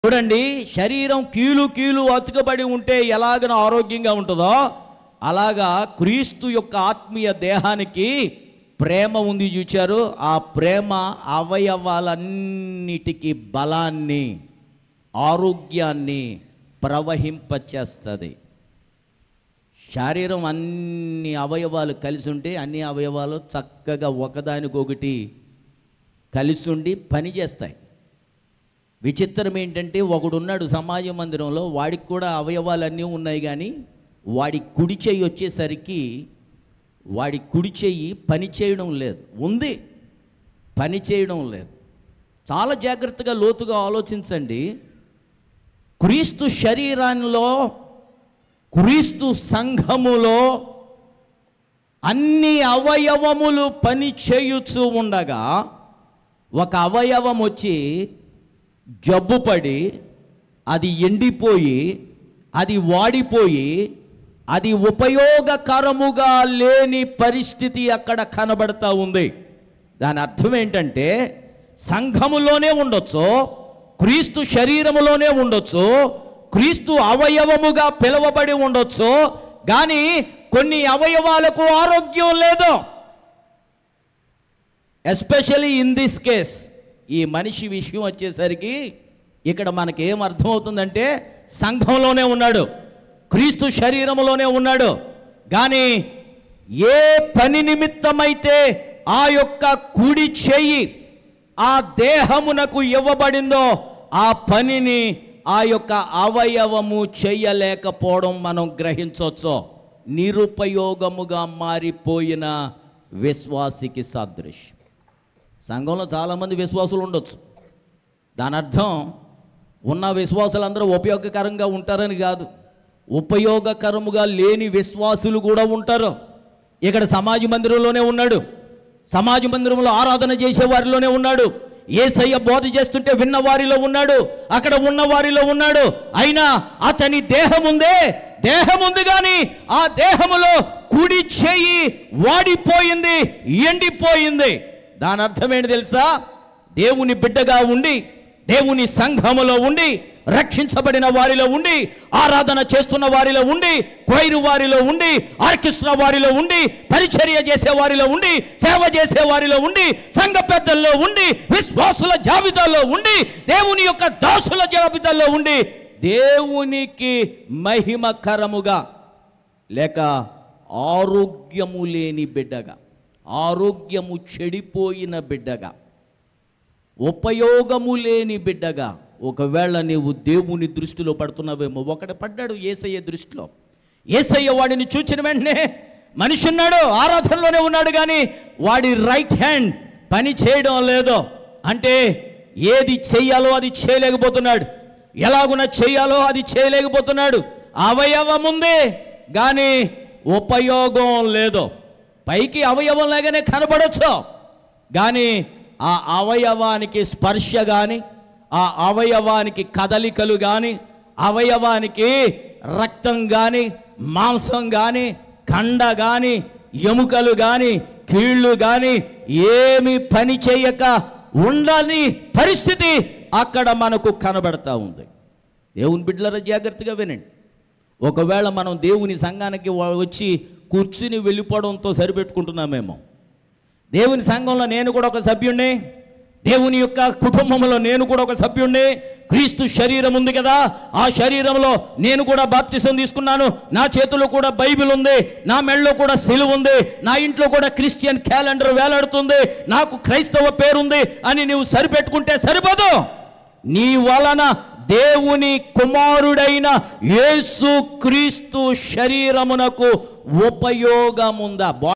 చూడండి శరీరం కీలు కీలు అతుకబడి ఉంటే ఎలాగన ఆరోగ్యంగా ఉంటుందో అలాగా క్రీస్తు యొక్క ఆత్మీయ దేహానికి ప్రేమ ఉంది చూచారు ఆ ప్రేమ అవయవాలన్నిటికీ బలాన్ని ఆరోగ్యాన్ని ప్రవహింపచేస్తుంది శరీరం అన్ని అవయవాలు కలిసి ఉంటే అన్ని అవయవాలు చక్కగా ఒకదానికొకటి కలిసి ఉండి పనిచేస్తాయి విచిత్రం ఏంటంటే ఒకడున్నాడు సమాజ మందిరంలో వాడికి కూడా అవయవాలన్నీ ఉన్నాయి కానీ వాడి కుడి చెయ్యి వచ్చేసరికి వాడి కుడి చెయ్యి పని చేయడం లేదు ఉంది పని చేయడం లేదు చాలా జాగ్రత్తగా లోతుగా ఆలోచించండి క్రీస్తు శరీరాల్లో క్రీస్తు సంఘములో అన్ని అవయవములు పని చేయుచూ ఉండగా ఒక అవయవం వచ్చి జబ్బుపడి అది ఎండిపోయి అది వాడిపోయి అది ఉపయోగకరముగా లేని పరిస్థితి అక్కడ కనబడతా ఉంది దాని అర్థం ఏంటంటే సంఘములోనే ఉండొచ్చు క్రీస్తు శరీరములోనే ఉండొచ్చు క్రీస్తు అవయవముగా పిలువబడి ఉండొచ్చు కానీ కొన్ని అవయవాలకు ఆరోగ్యం లేదు ఎస్పెషలీ ఇన్ దిస్ కేస్ ఈ మనిషి విషయం వచ్చేసరికి ఇక్కడ మనకి ఏం అర్థమవుతుందంటే సంఘంలోనే ఉన్నాడు క్రీస్తు శరీరములోనే ఉన్నాడు కానీ ఏ పని నిమిత్తమైతే ఆ యొక్క కుడి చెయ్యి ఆ దేహమునకు ఇవ్వబడిందో ఆ పనిని ఆ యొక్క అవయవము చెయ్యలేకపోవడం మనం గ్రహించవచ్చు నిరుపయోగముగా మారిపోయిన విశ్వాసికి సాదృశ్యం సంఘంలో చాలామంది విశ్వాసులు ఉండొచ్చు దాని అర్థం ఉన్న విశ్వాసులందరూ ఉపయోగకరంగా ఉంటారని కాదు ఉపయోగకరముగా లేని విశ్వాసులు కూడా ఉంటారు ఇక్కడ సమాజ మందిరంలోనే ఉన్నాడు సమాజ మందిరంలో ఆరాధన చేసే వారిలోనే ఉన్నాడు ఏసయ్య బోధ చేస్తుంటే విన్న వారిలో ఉన్నాడు అక్కడ ఉన్న వారిలో ఉన్నాడు అయినా అతని దేహం ఉందే దేహం ఉంది కానీ ఆ దేహములో కుడి చెయ్యి వాడిపోయింది ఎండిపోయింది దాని అర్థం ఏంటి తెలుసా దేవుని బిడ్డగా ఉండి దేవుని సంఘములో ఉండి రక్షించబడిన వారిలో ఉండి ఆరాధన చేస్తున్న వారిలో ఉండి కొయిరు వారిలో ఉండి ఆర్కెస్ట్రా వారిలో ఉండి పరిచర్య చేసే వారిలో ఉండి సేవ చేసే వారిలో ఉండి సంఘ పెద్దల్లో ఉండి విశ్వాసుల జాబితాలో ఉండి దేవుని యొక్క దాసుల జాబితాలో ఉండి దేవునికి మహిమకరముగా లేక ఆరోగ్యము లేని బిడ్డగా ఆరోగ్యము చెడిపోయిన బిడ్డగా ఉపయోగము లేని బిడ్డగా ఒకవేళ నీవు దేవుని దృష్టిలో పడుతున్నావేమో ఒకటి పడ్డాడు ఏసయ్య దృష్టిలో ఏసయ్య వాడిని చూచిన వెంటనే మనిషి ఉన్నాడు ఆరాధనలోనే ఉన్నాడు కానీ వాడి రైట్ హ్యాండ్ పని చేయడం లేదు అంటే ఏది చెయ్యాలో అది చేయలేకపోతున్నాడు ఎలాగున చేయాలో అది చేయలేకపోతున్నాడు అవయవం ఉంది కానీ ఉపయోగం లేదు పైకి అవయవం లాగానే కనబడచ్చు కానీ ఆ అవయవానికి స్పర్శ కానీ ఆ అవయవానికి కదలికలు కానీ అవయవానికి రక్తం కానీ మాంసం కానీ కండ కానీ ఎముకలు కానీ కీళ్ళు కానీ ఏమి పని చేయక ఉండని పరిస్థితి అక్కడ మనకు కనబడతా ఉంది దేవుని బిడ్డల జాగ్రత్తగా వినండి ఒకవేళ మనం దేవుని సంఘానికి వా- వచ్చి కూర్చుని వెళ్ళిపోవడంతో సరిపెట్టుకుంటున్నామేమో దేవుని సంఘంలో నేను కూడా ఒక సభ్యుణ్ణి దేవుని యొక్క కుటుంబంలో నేను కూడా ఒక సభ్యుణ్ణి క్రీస్తు శరీరం ఉంది కదా ఆ శరీరంలో నేను కూడా బాప్తిసం తీసుకున్నాను నా చేతిలో కూడా బైబిల్ ఉంది నా మెళ్ళలో కూడా సిలువ ఉంది నా ఇంట్లో కూడా క్రిస్టియన్ క్యాలెండర్ వేలాడుతుంది నాకు క్రైస్తవ పేరుంది అని నీవు సరిపెట్టుకుంటే సరిపోదు నీ వలన దేవుని కుమారుడైన యేసు క్రీస్తు శరీరమునకు ఉపయోగముందా